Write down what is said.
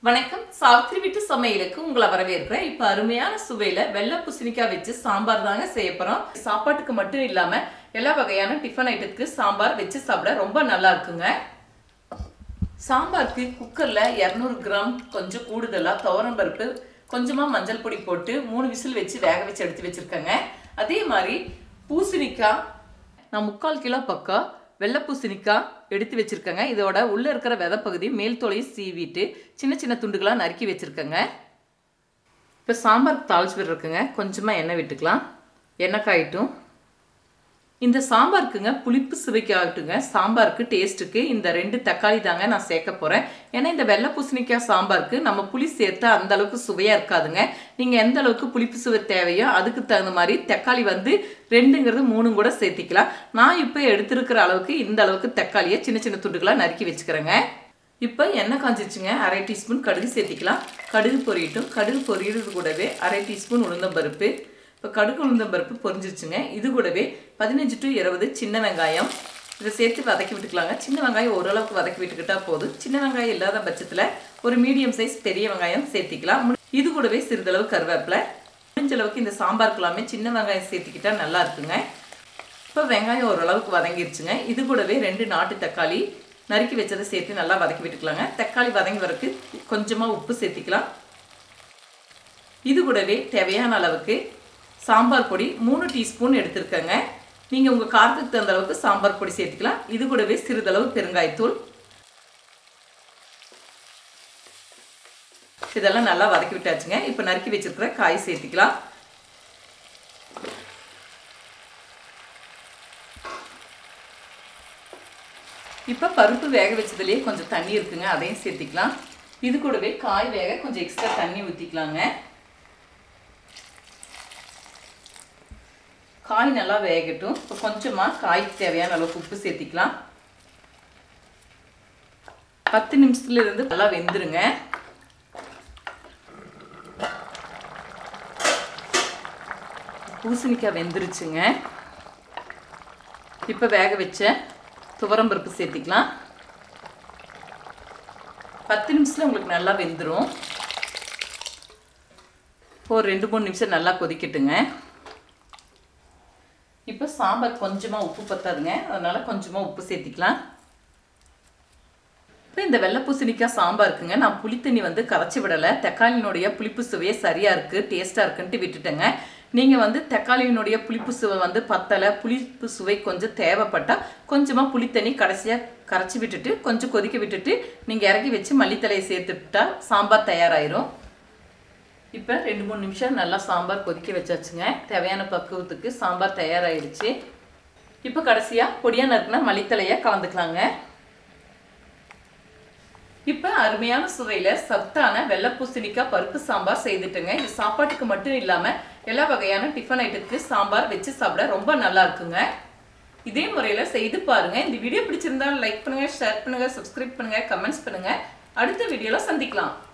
வணக்கம் சாவித்திரி வீட்டு சமையலுக்கு உங்களை வரவேற்கிறேன் இப்போ அருமையான சுவையில வெள்ளை பூசணிக்காய் வச்சு சாம்பார் தாங்க செய்ய போறோம் சாப்பாட்டுக்கு மட்டும் இல்லாம எல்லா வகையான டிஃபன் ஐட்டத்துக்கு சாம்பார் வச்சு சாப்பிட ரொம்ப நல்லா இருக்குங்க சாம்பாருக்கு குக்கர்ல இரநூறு கிராம் கொஞ்சம் கூடுதலா துவரம் பருப்பு கொஞ்சமா மஞ்சள் பொடி போட்டு மூணு விசில் வச்சு வேக வச்சு எடுத்து வச்சிருக்கேங்க அதே மாதிரி பூசணிக்காய் நான் முக்கால் கிலோ பக்கம் வெள்ளை பூசணிக்காய் எடுத்து வச்சிருக்கேங்க இதோட உள்ள இருக்கிற விதை பகுதி மேல் தோலையும் சீவிட்டு சின்ன சின்ன துண்டுகளாக நறுக்கி வச்சிருக்கேங்க இப்போ சாம்பாருக்கு தாளிச்சு விட்டுருக்குங்க கொஞ்சமாக எண்ணெய் விட்டுக்கலாம் எண்ணெய் காயிட்டும் இந்த சாம்பாருக்குங்க புளிப்பு சுவைக்காகட்டுங்க சாம்பாருக்கு டேஸ்ட்டுக்கு இந்த ரெண்டு தக்காளி தாங்க நான் சேர்க்க போகிறேன் ஏன்னா இந்த வெள்ளை பூசணிக்காய் சாம்பாருக்கு நம்ம புளி சேர்த்தா அந்த அளவுக்கு சுவையாக இருக்காதுங்க நீங்கள் எந்த அளவுக்கு புளிப்பு சுவை தேவையோ அதுக்கு தகுந்த மாதிரி தக்காளி வந்து ரெண்டுங்கிறது மூணும் கூட சேர்த்திக்கலாம் நான் இப்போ எடுத்திருக்கிற அளவுக்கு இந்த அளவுக்கு தக்காளியை சின்ன சின்ன துண்டுகளாக நறுக்கி வச்சுக்கிறேங்க இப்போ எண்ணெய் காஞ்சிச்சுங்க அரை டீஸ்பூன் கடுகு சேர்த்திக்கலாம் கடுகு பொரியட்டும் கடுகு பொரியிறது கூடவே அரை டீஸ்பூன் உளுந்தம்பருப்பு இப்போ கடுகு உளுந்தம்பருப்பு பொரிஞ்சிருச்சுங்க இது கூடவே பதினஞ்சு டு இருபது சின்ன வெங்காயம் இதை சேர்த்து வதக்கி விட்டுக்கலாங்க சின்ன வெங்காயம் ஓரளவுக்கு வதக்கி விட்டுக்கிட்டா போதும் சின்ன வெங்காயம் இல்லாத பட்சத்தில் ஒரு மீடியம் சைஸ் பெரிய வெங்காயம் சேர்த்திக்கலாம் இது கூடவே சிறிதளவு கருவேப்பிலை முடிஞ்ச அளவுக்கு இந்த சாம்பாருக்கெல்லாமே சின்ன வெங்காயம் சேர்த்திக்கிட்டா நல்லா இருக்குங்க இப்போ வெங்காயம் ஓரளவுக்கு வதங்கிருச்சுங்க இது கூடவே ரெண்டு நாட்டு தக்காளி நறுக்கி வச்சதை சேர்த்து நல்லா வதக்கி விட்டுக்கலாங்க தக்காளி வதங்கி வரக்கு கொஞ்சமாக உப்பு சேர்த்திக்கலாம் இது கூடவே தேவையான அளவுக்கு சாம்பார் பொடி மூணு டீஸ்பூன் எடுத்திருக்கேங்க நீங்கள் உங்கள் காரத்துக்கு தகுந்த அளவுக்கு சாம்பார் பொடி சேர்த்துக்கலாம் இது கூடவே சிறிதளவு பெருங்காயத்தூள் இதெல்லாம் நல்லா வதக்கி விட்டாச்சுங்க இப்போ நறுக்கி வச்சிருக்கிற காய் சேர்த்துக்கலாம் இப்போ பருப்பு வேக வச்சதுலேயே கொஞ்சம் தண்ணி இருக்குங்க அதையும் சேர்த்திக்கலாம் இது கூடவே காய் வேக கொஞ்சம் எக்ஸ்ட்ரா தண்ணி ஊற்றிக்கலாங்க காய் நல்லா வேகட்டும் இப்போ கொஞ்சமாக காய்க்கு தேவையான அளவுக்கு உப்பு சேர்த்திக்கலாம் பத்து நிமிஷத்துல இருந்து நல்லா வெந்துருங்க பூசணிக்காய் வெந்துருச்சுங்க இப்போ வேக வச்ச துவரம்பருப்பு சேர்த்திக்கலாம் பத்து நிமிஷத்தில் உங்களுக்கு நல்லா வெந்துடும் ஒரு ரெண்டு மூணு நிமிஷம் நல்லா கொதிக்கட்டுங்க இப்போ சாம்பார் கொஞ்சமாக உப்பு பத்தாதுங்க அதனால் கொஞ்சமாக உப்பு சேர்த்திக்கலாம் இப்போ இந்த வெள்ளை பூசணிக்காய் சாம்பாருக்குங்க நான் புளித்தண்ணி வந்து கரைச்சி விடலை தக்காளியினுடைய புளிப்பு சுவையே சரியாக இருக்குது டேஸ்ட்டாக இருக்குன்ட்டு விட்டுட்டேங்க நீங்கள் வந்து தக்காளியினுடைய புளிப்பு சுவை வந்து பத்தலை புளிப்பு சுவை கொஞ்சம் தேவைப்பட்டால் கொஞ்சமாக புளித்தண்ணி கடைசியாக கரைச்சி விட்டுட்டு கொஞ்சம் கொதிக்க விட்டுட்டு நீங்கள் இறக்கி வச்சு மல்லித்தலையை சேர்த்துட்டா சாம்பார் தயாராகிரும் இப்போ ரெண்டு மூணு நிமிஷம் நல்லா சாம்பார் கொதிக்க வச்சாச்சுங்க தேவையான பக்குவத்துக்கு சாம்பார் தயாராகிடுச்சு இப்போ கடைசியாக பொடியாக நறுக்குனா மல்லித்தலையை கலந்துக்கலாங்க இப்போ அருமையான சுவையில் சத்தான வெள்ளை பூசணிக்காய் பருப்பு சாம்பார் செய்துட்டுங்க இது சாப்பாட்டுக்கு மட்டும் இல்லாமல் எல்லா வகையான டிஃபன் ஐட்டத்துக்கு சாம்பார் வச்சு சாப்பிட ரொம்ப நல்லா இருக்குங்க இதே முறையில் செய்து பாருங்க இந்த வீடியோ பிடிச்சிருந்தா லைக் பண்ணுங்க ஷேர் பண்ணுங்க சப்ஸ்கிரைப் பண்ணுங்க கமெண்ட்ஸ் பண்ணுங்க அடுத்த வீடியோவில் சந்திக்கலாம்